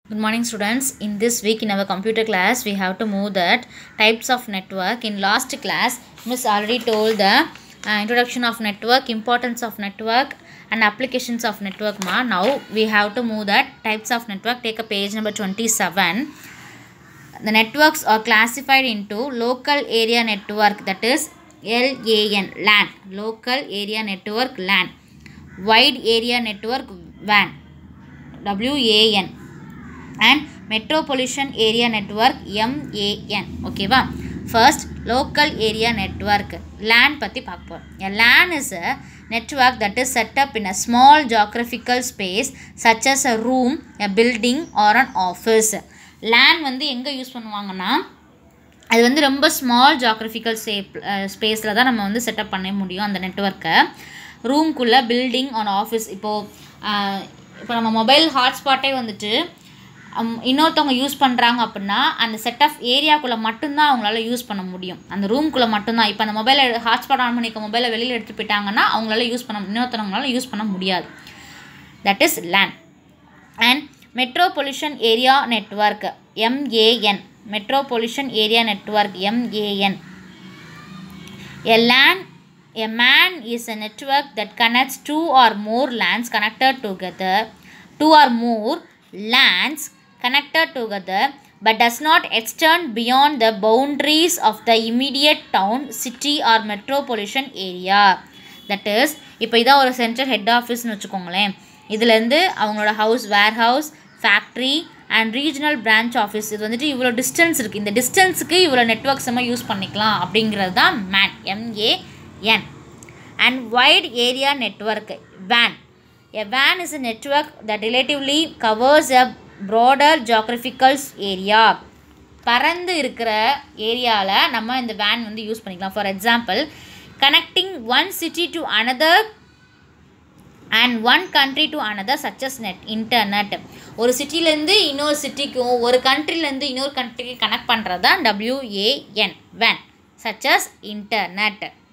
Good morning students. In this week in our computer class we have to move that types of network. In last class Miss already told the uh, introduction of network, importance of network and applications of network ma. Now we have to move that types of network. Take a page number 27. The networks are classified into local area network that is LAN, LAN, local area network LAN, wide area network WAN, WAN and metropolitan area network MAN ஓகேவா first local area network LAN பற்றி பார்க்க போகிறோம் A LAN is a network that is set up in a small geographical space such as a room, a building or an office. LAN வந்து எங்கே use பண்ணுவாங்கன்னா அது வந்து ரொம்ப ஸ்மால் ஜாக்ரஃபிக்கல் சேப் ஸ்பேஸில் தான் நம்ம வந்து செட்டப் பண்ண முடியும் அந்த நெட்ஒர்க்கை ரூம்குள்ளே பில்டிங் ஆன் ஆஃபீஸ் இப்போது இப்போ நம்ம மொபைல் ஹாட்ஸ்பாட்டே வந்துட்டு அம், இன்னொருத்தவங்க யூஸ் பண்ணுறாங்க அப்படின்னா அந்த செட் ஆஃப் ஏரியாக்குள்ளே மட்டும்தான் அவங்களால யூஸ் பண்ண முடியும் அந்த ரூம்குள்ளே மட்டும்தான் இப்போ அந்த மொபைலை ஹாட்ஸ்பாட் ஆன் பண்ணிக்க மொபைலை வெளியில் எடுத்துகிட்டு போயிட்டாங்கன்னா அவங்களால யூஸ் பண்ண இன்னொருத்தவங்களால யூஸ் பண்ண முடியாது that is LAN and metropolitan area network MAN metropolitan area network MAN A LAN, a MAN is a network that connects two or more LANs connected together, two or more LANs connected together, but does not extend beyond the boundaries of the immediate town, city or metropolitan area. That is, இப்போ இதான் ஒரு central head ஆஃபீஸ்னு வச்சுக்கோங்களேன் இதுலேருந்து அவங்களோட house warehouse factory and regional branch office இது வந்துட்டு இவ்வளோ distance இருக்குது இந்த டிஸ்டன்ஸுக்கு இவ்வளோ நெட்ஒர்க்ஸ் நம்ம யூஸ் பண்ணிக்கலாம் அப்படிங்கிறது தான் man MAN and white area network van a van is a network that relatively covers a broader geographical area பறந்து இருக்கிற ஏரியாவில் நம்ம இந்த வேன் வந்து யூஸ் பண்ணிக்கலாம் for example connecting one city to another and one country to another சச்சஸ் net internet ஒரு சிட்டிலேருந்து இன்னொரு சிட்டிக்கும் ஒரு கண்ட்ரிலேருந்து இன்னொரு கண்ட்ரிக்கு கனெக்ட் பண்ணுறது தான் டபிள்யூஏஎன் வேன் சச்சஸ் இன்டர்நெட்